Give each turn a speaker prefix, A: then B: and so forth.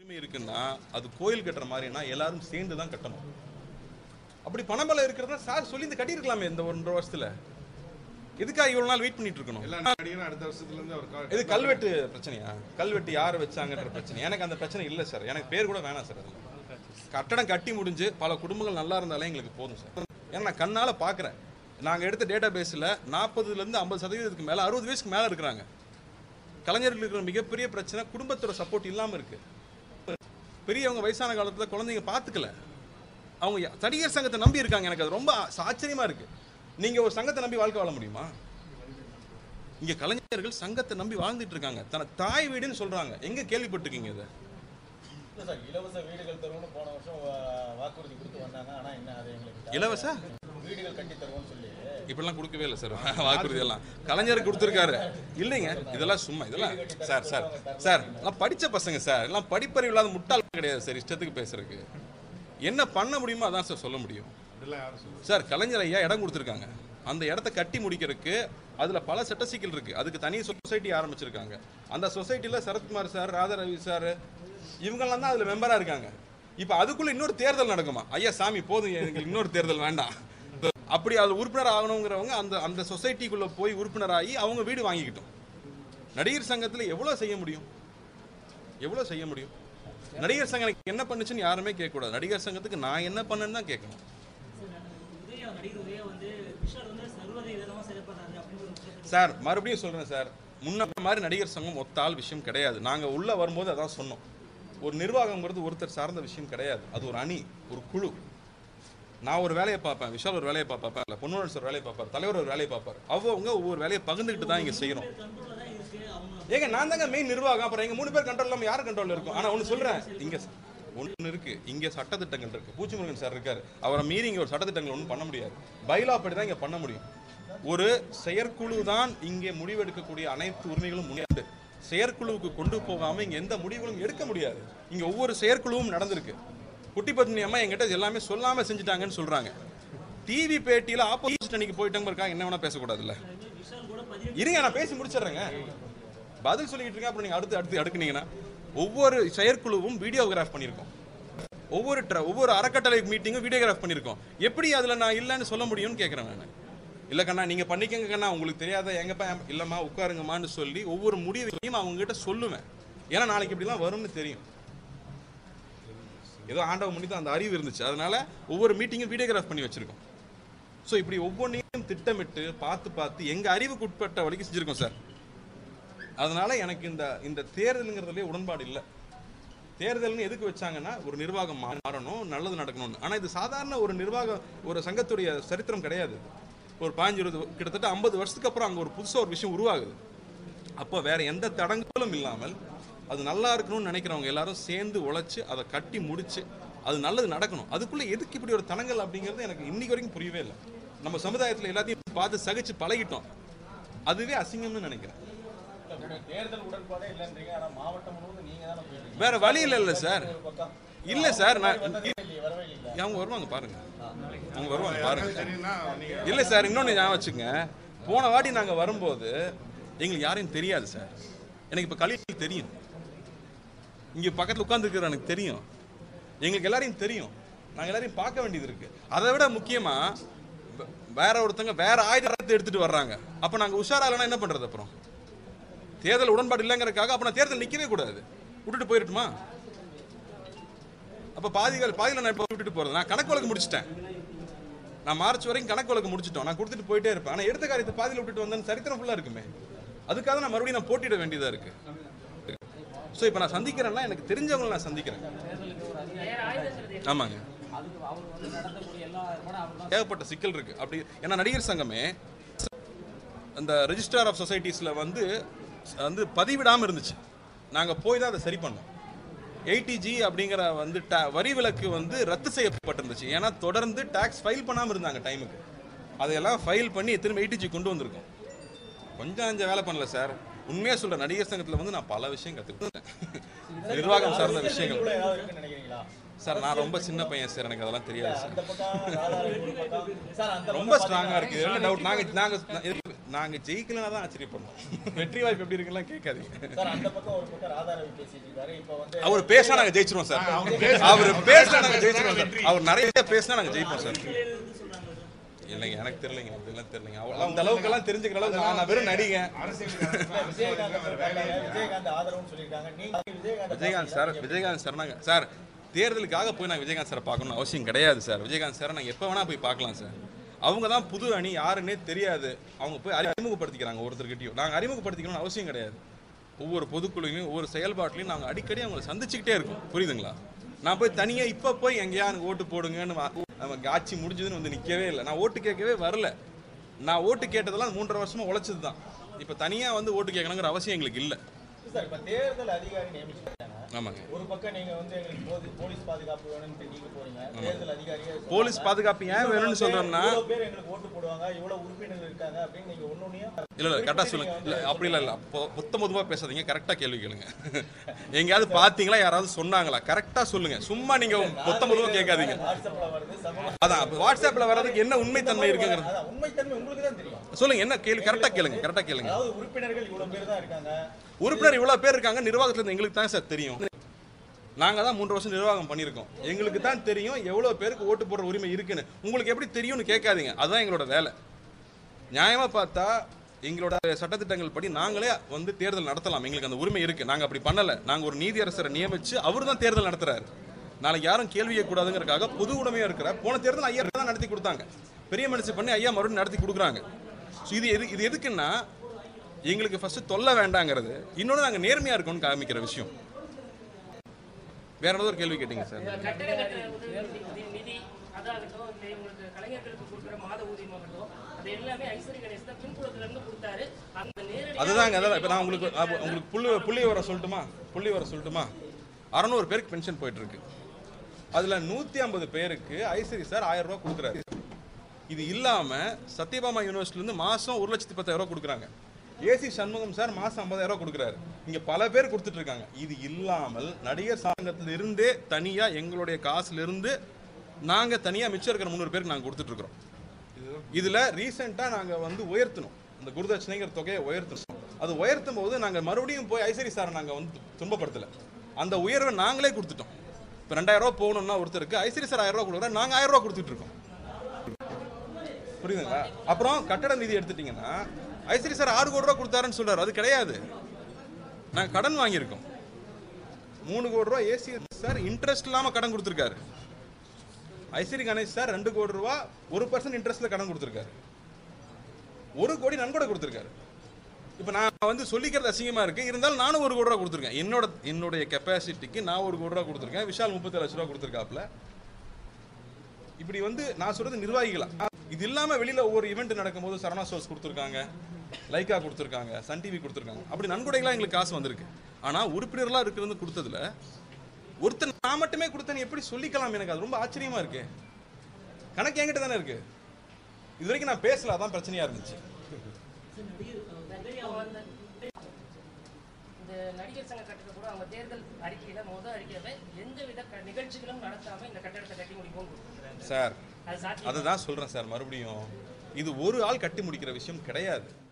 A: உரிமை இருக்குன்னா அது கோயில் கட்டுற மாதிரினா எல்லாரும் சேர்ந்து தான் கட்டணும் அப்படி பணபலம் இருக்கிறதா சார் சொல்லி இந்த கட்டியிருக்கலாமே இந்த ஒன்றரை வருஷத்துல எதுக்காக இவ்வளவு நாள் வெயிட் பண்ணிட்டு இருக்கணும்
B: எல்லா நடிகரும் அடுத்த வருஷத்துல இருந்து அவர் கா-
A: இது கல்வெட்டு பிரச்சனையா கல்வெட்டு யார் வச்சாங்கன்ற பிரச்சனை எனக்கு அந்த பிரச்சனை இல்லை சார் எனக்கு பேர் கூட வேணாம் சார் அதுல கட்டடம் கட்டி முடிஞ்சு பல குடும்பங்கள் நல்லா இருந்தாலே எங்களுக்கு போதும் சார் ஏன்னா நான் கண்ணால பார்க்குறேன் நாங்கள் எடுத்த டேட்டா பேஸில் நாற்பதுலேருந்து ஐம்பது சதவீதத்துக்கு மேலே அறுபது வயசுக்கு மேலே இருக்கிறாங்க கலைஞர்களுக்கு இருக்கிற மிகப்பெரிய பிரச்சனை குடும்பத்தோட சப்போர்ட் இல்லாமல் இருக்கு பெரியவங்க வயசான காலத்தில் குழந்தைங்க பார்த்துக்கல அவங்க யா- நடிகர் சங்கத்தை நம்பி இருக்காங்க எனக்கு அது ரொம்ப ஆ- ஆச்சரியமா இருக்கு நீங்க ஒரு சங்கத்தை நம்பி வாழ்க்கை வாழ முடியுமா இங்க கலைஞர்கள் சங்கத்தை நம்பி வாழ்ந்துட்டு இருக்காங்க தன தாய் வீடுன்னு சொல்றாங்க எங்க கேள்விப்பட்டிருக்கீங்க இதை
C: இல்ல சார் இலவச வீடுகள் தருவோம்னு போன வருஷம் வா- வாக்குறுதி கொடுத்து வந்தாங்க ஆனா என்ன அது எங்களுக்கு
A: இலவச
C: வீடுகள் கட்டி தருவோம்னு சொல்லி
A: இப்படிலாம் கொடுக்கவே இல்லை சார் வாக்குறுதி எல்லாம் கலைஞர் கொடுத்துருக்காரு இல்லைங்க இதெல்லாம் சும்மா இதெல்லாம் சார் சார் சார் எல்லாம் படிச்ச பசங்க சார் எல்லாம் படிப்பறிவு இல்லாத முட்டாள் கிடையாது சார் இஷ்டத்துக்கு பேசுறதுக்கு என்ன பண்ண முடியுமோ அதான் சார் சொல்ல முடியும்
B: அப்படிலாம் யாரும் சொல்லுங்க
A: சார் கலைஞர் ஐயா இடம் கொடுத்துருக்காங்க அந்த இடத்த கட்டி முடிக்கிறதுக்கு அதுல பல சட்ட சிக்கல் இருக்கு அதுக்கு தனி சொசைட்டி ஆரம்பிச்சிருக்காங்க அந்த சொசைட்டில சரத்குமார் சார் ராதாரவி சார் இவங்கெல்லாம் தான் அதுல மெம்பரா இருக்காங்க இப்போ அதுக்குள்ள இன்னொரு தேர்தல் நடக்குமா ஐயா சாமி போதும் எங்களுக்கு இன்னொரு தேர்தல் வேண்டாம் அப்படி அது உறுப்பினர் ஆகணுங்கிறவங்க அந்த அந்த சொசைட்டிக்குள்ள போய் உறுப்பினராகி அவங்க வீடு வாங்கிக்கிட்டோம் நடிகர் சங்கத்துல எவ்வளவு செய்ய முடியும் எவ்வளவு செய்ய முடியும் நடிகர் சங்கம் எனக்கு என்ன பண்ணுச்சுன்னு யாருமே கேட்கக்கூடாது நடிகர் சங்கத்துக்கு நான் என்ன பண்ணேன்னு தான் கேட்கணும்
D: உதயா நடிகர் உதயா வந்து விஷால் வந்து சர்வதேசமா செயல்படுறாரு அப்படின்னு ஒரு குற்றச்சாட்டு.
A: சார் மறுபடியும் சொல்றேன் சார் முன்ன மாதிரி நடிகர் சங்கம் ஒத்தாள் விஷயம் கிடையாது நாங்க உள்ள வரும்போது அதான் சொன்னோம் ஒரு நிர்வாகம்ங்கிறது ஒருத்தர் சார்ந்த விஷயம் கிடையாது அது ஒரு அணி ஒரு குழு நான் ஒரு வேலையை பார்ப்பேன் விஷால் ஒரு வேலையை பார்ப்பேன் இல்லை பொன்னுடன் சார் வேலையை பார்ப்பார் தலைவர் ஒரு வேலையை பார்ப்பார் அவங்க ஒவ்வொரு வேலையை பகிர்ந்துக்கிட்டு தான் இங்க செய்யறோம்
D: கண்ட்ரோல்ல தான் இருக்கு அவங்க
A: ஏங்க நான் தாங்க மெயின் நிர்வாகம் அப்புறம் எங்க மூணு பேர் கண்ட்ரோல் இல்லாம யார் கண்ட்ரோல் இருக்கும் ஆனா ஒன்னு சொல்றேன் இங்க ஒன்று இருக்கு இங்க சட்டத்திட்டங்கள் இருக்கு பூச்சிமுருகன் சார் இருக்காரு அவரை மீறி இங்க ஒரு சட்டத்திட்டங்கள் ஒன்றும் பண்ண முடியாது பைலா படி தான் இங்க பண்ண முடியும் ஒரு செயற்குழு தான் இங்கே முடிவெடுக்கக்கூடிய அனைத்து உரிமைகளும் முன்னாடி செயற்குழுவுக்கு கொண்டு போகாம இங்க எந்த முடிவுகளும் எடுக்க முடியாது இங்க ஒவ்வொரு செயற்குழுவும் நடந்திருக்கு குட்டி பத்னி அம்மா என்கிட்ட எல்லாமே சொல்லாம செஞ்சுட்டாங்கன்னு சொல்றாங்க டிவி பேட்டியில ஆப்போசிட் அன்னைக்கு போயிட்டாங்க இருக்காங்க என்ன வேணா பேசக்கூடாதுல்ல
D: விஷால் கூட பதிவு
A: இருங்க நான் பேசி முடிச்சிடுறேங்க பதில் சொல்லிட்டு இருக்கேன் அப்புறம் நீங்க அடுத்து அடுத்து அடுக்குனீங்கன்னா ஒவ்வொரு செயற்குழுவும் வீடியோகிராஃப் பண்ணியிருக்கோம் ஒவ்வொரு ட்ர- ஒவ்வொரு அறக்கட்டளை மீட்டிங்கும் வீடியோகிராஃப் பண்ணியிருக்கோம் எப்படி அதுல நான் இல்லைன்னு சொல்ல முடியும்னு கேட்குறேன் நான் இல்ல கண்ணா நீங்க பண்ணிக்கங்க கண்ணா உங்களுக்கு தெரியாத எங்கப்பா இல்லம்மா உட்காருங்கம்மான்னு சொல்லி ஒவ்வொரு முடிவையும் அவங்க கிட்ட சொல்லுவேன் ஏன்னா நாளைக்கு இப்படிலாம் வரும்னு தெரியும் ஏதோ ஆண்டவ முன்னி தான் அந்த அறிவு இருந்துச்சு அதனால ஒவ்வொரு மீட்டிங்கும் வீடியோகிராஃப் பண்ணி வச்சிருக்கோம் ஸோ இப்படி ஒவ்வொன்றையும் திட்டமிட்டு பார்த்து பார்த்து எங்க அறிவுக்கு உட்பட்ட வழிக்கு செஞ்சிருக்கோம் சார் அதனால எனக்கு இந்த இந்த தேர்தலுங்கிறதுலே உடன்பாடு இல்லை தேர்தல்னு எதுக்கு வச்சாங்கன்னா ஒரு நிர்வாகம் மா- மாறணும் நல்லது நடக்கணும்னு ஆனா இது சாதாரண ஒரு நிர்வாக ஒரு சங்கத்துடைய சரித்திரம் கிடையாது ஒரு பாஞ்சு இருபது கிட்டத்தட்ட ஐம்பது வருஷத்துக்கு அப்புறம் அங்க ஒரு புதுசா ஒரு விஷயம் உருவாகுது அப்போ வேற எந்த தடங்களும் இல்லாமல் அது நல்லா இருக்கணும்னு நினைக்கிறவங்க எல்லாரும் சேர்ந்து உழைச்சு அதை கட்டி முடிச்சு அது நல்லது நடக்கணும் அதுக்குள்ள எதுக்கு இப்படி ஒரு தடங்கள் அப்படிங்கிறது எனக்கு இன்னைக்கு வரைக்கும் புரியவே இல்லை நம்ம சமுதாயத்துல எல்லாத்தையும் பார்த்து சகிச்சு பழகிட்டோம் அதுவே அசிங்கம்னு நினைக்கிறேன்
C: இல்ல, தேர்தல் உடன்பாடே இல்லைன்றீங்க ஆனா மாவட்டம் முழுவதும் நீங்க தானே போயிருக்கீங்க
A: வேற வழி இல்லை இல்லை சார்
C: ஒரு பக்கம்
A: இல்ல சார் நான்
C: வந்ததே இல்லையே, வரவே இல்லைங்களா
A: அவங்க வருவாங்க பாருங்க அவங்க வருவாங்க பாருங்க
B: சரின்னா நீங்க
A: இல்ல சார் இன்னொன்னு ஞாபகம் வச்சுங்க போன வாட்டி நாங்க வரும்போது எங்களுக்கு யாரையும் தெரியாது சார் எனக்கு இப்ப கலில் தெரியும் இங்க பக்கத்துல உட்கார்ந்துருக்கிற எனக்கு தெரியும் எங்களுக்கு எல்லாரையும் தெரியும் நாங்க எல்லாரையும் பார்க்க வேண்டியது இருக்கு அதை விட முக்கியமா வே- வேற ஒருத்தங்க வேற ஆயுதத்தை எடுத்துட்டு வர்றாங்க அப்ப நாங்க உஷாரா இல்லைன்னா என்ன பண்றது அப்புறம் தேர்தல் உடன்பாடு இல்லைங்கிறதுக்காக அப்ப நான் தேர்தல் நிக்கவே கூடாது விட்டுட்டு போயிடட்டுமா அப்ப பாதிகள் பாதியில நான் இப்போ விட்டுட்டு போறது நான் கணக்கு வழக்கு முடிச்சிட்டேன் நான் மார்ச் வரைக்கும் கணக்கு வழக்கு முடிச்சிட்டோம் நான் கொடுத்துட்டு போயிட்டே இருப்பேன் ஆனா எடுத்த காரியத்தை பாதியில விட்டுட்டு வந்தேன்னு சரித்திரம் ஃபுல்லா இருக்குமே அதுக்காக நான் மறுபடியும் நான் போட்டியிட வேண்டியதா இருக்கு ஸோ இப்போ நான் சந்திக்கிறேன்னா எனக்கு தெரிஞ்சவங்களை நான் சந்திக்கிறேன் ஆமாங்க ஏகப்பட்ட சிக்கல் இருக்கு அப்படி ஏன்னா நடிகர் சங்கமே அந்த ரெஜிஸ்ட்ரார் ஆஃப் சொசைட்டிஸ்ல வந்து வந்து பதிவிடாம இருந்துச்சு நாங்க போய் தான் அதை சரி பண்ணோம் எயிட்டிஜி அப்படிங்கிற வந்து ta- வரி விலக்கு வந்து ரத்து செய்யப்பட்டிருந்துச்சு ஏன்னா தொடர்ந்து டாக்ஸ் ஃபைல் பண்ணாம இருந்தாங்க டைமுக்கு அதையெல்லாம் ஃபைல் பண்ணி திரும்ப எயிட்டிஜி கொண்டு வந்திருக்கோம் கொஞ்சம் அஞ்ச வேலை பண்ணல சார் உண்மையா சொல்றேன் நடிகர் சங்கத்துல வந்து நான் பல விஷயம் கத்துக்கிட்டேன் நிர்வாகம் சார்ந்த விஷயங்கள்
C: கூட ஏதாவது இருக்குன்னு நினைக்கிறீங்களா
A: சார் நான் ரொம்ப சின்ன பையன் சார் எனக்கு அதெல்லாம் தெரியாது சார்
C: அந்த பக்கம் ராதாரவி ஒரு பக்கம் சார் அந்த
A: ரொம்ப ஸ்ட்ராங்கா இருக்கு என்ன டவுட் நாங்க நாங்க நாங்க ஜெயிக்கலனா தான் ஆச்சரியப்படணும் வெற்றி வாய்ப்பு எப்படி இருக்குலாம் கேட்காதீங்க
C: சார் அந்த பக்கம் ஒரு பக்கம் ராதாரவி பேசிட்டு இருக்காரு இப்போ வந்து
A: அவர் பேசினா நாங்க ஜெயிச்சிருவோம் சார் அவர் பேசினா நாங்க ஜெயிச்சிருவோம் சார் அவர் நிறைய பேசினா நாங்க ஜெயிப்போம் சார் இல்லைங்க எனக்கு தெரியலைங்க அப்படிலாம் தெரியலைங்க அவ- அந்த அளவுக்கு எல்லாம் தெரிஞ்சுக்கிற அளவுக்கு நான் நான் வெறும் நடிகன்
B: அரசியல்
C: விஜயகாந்த் சொல்லிருக்காங்க, விஜயகாந்த் ஆதரவுன்னு சொல்லியிருக்காங்க நீங்க விஜயகாந்த்
A: விஜயகாந்த் சார் விஜயகாந்த் சார் நாங்க சார் தேர்தலுக்காக போய் நாங்கள் விஜயகாந்த் சாரை பார்க்கணும்னு அவசியம் கிடையாது சார் விஜயகாந்த் சாரை நாங்கள் எப்போ வேணால் போய் பார்க்கலாம் சார் அவங்க தான் புது அணி யாருன்னே தெரியாது அவங்க போய் அறிமுகப்படுத்திக்கிறாங்க ஒருத்தர்கிட்டயும் நாங்கள் அறிமுகப்படுத்திக்கணும்னு அவசியம் கிடையாது ஒவ்வொரு பொதுக்குழுலையும் ஒவ்வொரு செயல்பாட்டிலையும் நாங்கள் அடிக்கடி அவங்களை சந்திச்சுக்கிட்டே இருக்கோம் புரியுதுங்களா நான் போய் தனியாக இப்போ போய் எங்கேயா எனக்கு ஓட்டு போடுங்கன்னு வா- நமக்கு ஆட்சி முடிஞ்சதுன்னு வந்து நிற்கவே இல்லை நான் ஓட்டு கேட்கவே வரல நான் ஓட்டு கேட்டதெல்லாம் மூன்றரை வருஷமா உழைச்சது தான் இப்போ தனியாக வந்து ஓட்டு கேட்கணுங்கிற அவசியம் எங்களுக்கு இல்லை
C: சார் இப்ப தேர்தல் அதிகாரி நியமிச்சிருக்காங்க
A: ஆமாங்க
C: ஒரு பக்கம் நீங்க வந்து எங்களுக்கு போதி- போலீஸ் பாதுகாப்பு வேணும்னு நீங்க போறீங்க தேர்தல் அதிகாரியே சொல்றாங்க.
A: போலீஸ் பாதுகாப்பு ஏன் வேணும்னு சொல்றோம்னா
C: இவ்வளவு பேர் எங்களுக்கு ஓட்டு போடுவாங்க இவ்வளவு உறுப்பினர்கள் இருக்காங்க அப்படின்னு நீங்க ஒன்னொன்னையும்
A: இல்ல இல்ல கரெக்டா சொல்லுங்க இல்ல அப்படி இல்ல இல்ல பொ- மொத்த மொத்தமா பேசாதீங்க கரெக்டா கேள்வி கேளுங்க எங்கேயாவது பாத்தீங்களா யாராவது சொன்னாங்களா கரெக்டா சொல்லுங்க சும்மா நீங்க மொத்த மொத்தமா கேட்காதீங்க
C: வாட்ஸ்அப்ல வருது சமூக
A: அதான் அப்ப வாட்ஸ்அப்ல வர்றதுக்கு என்ன உண்மைத்தன்மை இருக்குங்கிறது
C: அதான் உண்மைத்தன்மை உங்களுக்கு தான் தெரியும்
A: சொல்லுங்க என்ன கேள்வி கரெக்டா கேளுங்க கரெக்டா கேளுங்க
C: அதாவது உறுப்பினர்கள் இவ்வளவு பேர் தான் இருக்காங்க
A: உறுப்பினர் இவ்வளவு பேர் இருக்காங்க நிர்வாகத்துல இருந்து எங்களுக்கு தான் சார் தெரியும் நாங்க தான் மூன்று வருஷம் நிர்வாகம் பண்ணியிருக்கோம் எங்களுக்கு தான் தெரியும் எவ்வளவு பேருக்கு ஓட்டு போடுற உரிமை இருக்குன்னு உங்களுக்கு எப்படி தெரியும்னு கேட்காதீங்க அதுதான் எங்களோட வேலை நியாயமா பார்த்தா எங்களோட சட்டத்திட்டங்கள் படி நாங்களே வந்து தேர்தல் நடத்தலாம் எங்களுக்கு அந்த உரிமை இருக்கு நாங்க அப்படி பண்ணல நாங்க ஒரு நீதியரசரை நியமிச்சு அவர் தான் தேர்தல் நடத்துறாரு நாளைக்கு யாரும் கேள்வி கூடாதுங்கிறதுக்காக பொது உடைமையா இருக்கிற போன தேர்தல் ஐயா தான் நடத்தி கொடுத்தாங்க பெரிய மனுஷன் பண்ணி ஐயா மறுபடியும் நடத்தி கொடுக்குறாங்க ஸோ இது எது இது எதுக்குன்னா எங்களுக்கு ஃபர்ஸ்ட் தொல்லை வேண்டாங்கிறது இன்னொன்று நாங்கள் நேர்மையா இருக்கோம்னு காமிக்கிற விஷயம் வேற ஏதாவது ஒரு கேள்வி கேட்டீங்க சார்
E: கட்டட கட்ட உதவி நிதி- நிதி அதாகட்டும் இல்லை உங்களுக்கு கலைஞர்களுக்கு கொடுக்குற மாத ஊதியமாகட்டும் அது எல்லாமே ஐஸ்வரி கணேஷ் தான் பின்புலத்துல இருந்து கொடுத்தாரு அந்த நேரடி
A: அதுதாங்க அதான் இப்போ நான் உங்களுக்கு அப்ப உங்களுக்கு புள்ளி புள்ளி வர சொல்லட்டுமா புள்ளி வர சொல்லட்டுமா அறநூறு பேருக்கு பென்ஷன் போயிட்டு இருக்கு அதுல நூத்தி ஐம்பது பேருக்கு ஐசரி சார் ஆயிரம் ரூபாய் கொடுக்குறாரு இது இல்லாம சத்யபாமா யூனிவர்சிட்டில இருந்து மாசம் ஒரு லட்சத்தி பத்தாயிரம் ரூபாய் கொடுக்குறாங்க ஏசி சண்முகம் சார் மாசம் ஐம்பதாயிரம் ரூபாய் கொடுக்குறாரு இங்க பல பேர் கொடுத்துட்டு இருக்காங்க இது இல்லாமல் நடிகர் சங்கத்துல இருந்தே தனியா எங்களுடைய காசுல இருந்து நாங்க தனியா மிச்சம் இருக்கிற முந்நூறு பேருக்கு நாங்க கொடுத்துட்டு இருக்கிறோம் இதுல ரீசெண்டா நாங்க வந்து உயர்த்தணும் இந்த குருதட்சணைங்கிற தொகையை உயர்த்தணும் அது உயர்த்தும் போது நாங்க மறுபடியும் போய் ஐசரி சார் நாங்க வந்து துன்பப்படுத்தல அந்த உயர்வை நாங்களே கொடுத்துட்டோம் இப்போ ரெண்டாயிரம் ரூபாய் போகணும்னா ஒருத்தருக்கு ஐசரி சார் ஆயிரம் ரூபாய் கொடுக்குறா நாங்க ஆயிரம் ரூபாய் கொடுத்துட்டு இருக்கோம் புரியுதுங்களா அப்புறம் கட்டட நிதி எடுத்துட்டீங்கன்னா ஐசரி சார் ஆறு கோடி ரூபா கொடுத்தாருன்னு சொல்றாரு அது கிடையாது நாங்க கடன் வாங்கியிருக்கோம் மூணு கோடி ரூபா ஏசி சார் இன்ட்ரெஸ்ட் இல்லாம கடன் கொடுத்துருக்காரு ஐஸ்வரி கணேஷ் சார் ரெண்டு கோடி ரூபா ஒரு பர்சன்ட் இன்ட்ரெஸ்ட்ல கடன் கொடுத்துருக்காரு ஒரு கோடி நன்கொடை கொடுத்துருக்காரு இப்போ நான் வந்து சொல்லிக்கிறது அசிங்கமா இருக்கு இருந்தாலும் நானும் ஒரு கோடி ரூபா கொடுத்துருக்கேன் என்னோட என்னுடைய கெப்பாசிட்டிக்கு நான் ஒரு கோடி ரூபா கொடுத்துருக்கேன் விஷால் முப்பத்தி லட்ச ரூபா கொடுத்துருக்காப்ல இப்படி வந்து நான் சொல்றது நிர்வாகிகளா இது இல்லாம வெளியில ஒவ்வொரு ஈவெண்ட் நடக்கும்போது சரணா ஸ்டோர்ஸ் கொடுத்துருக்காங்க லைக்கா கொடுத்துருக்காங்க சன் டிவி கொடுத்துருக்காங்க அப்படி நன்கொடைகளா எங்களுக்கு காசு வந்திருக்கு ஆனா உறுப்பினர்களா இருக்கிறது கொடுத்ததுல ஒருத்தன் நான் மட்டுமே கொடுத்தேன்னு எப்படி சொல்லிக்கலாம் எனக்கு அது ரொம்ப ஆச்சரியமா இருக்கு கணக்கு என்கிட்ட தானே இருக்கு இது வரைக்கும் நான் பேசல அதான் பிரச்சனையா இருந்துச்சு
E: இப்போ வந்து இந்த நடிகர் சங்க கட்டணம் கூட அவங்க தேர்தல் அறிக்கையில முதல் அறிக்கையில எந்த வித க- நிகழ்ச்சிகளும் நடத்தாம இந்த கட்டடத்தை கட்டி முடிப்போம் கொடுத்துருக்காங்க
A: சார்
E: அது சாத்தியம்
A: அதை தான் சொல்றேன் சார் மறுபடியும் இது ஒரு ஆள் கட்டி முடிக்கிற விஷயம் கிடையாது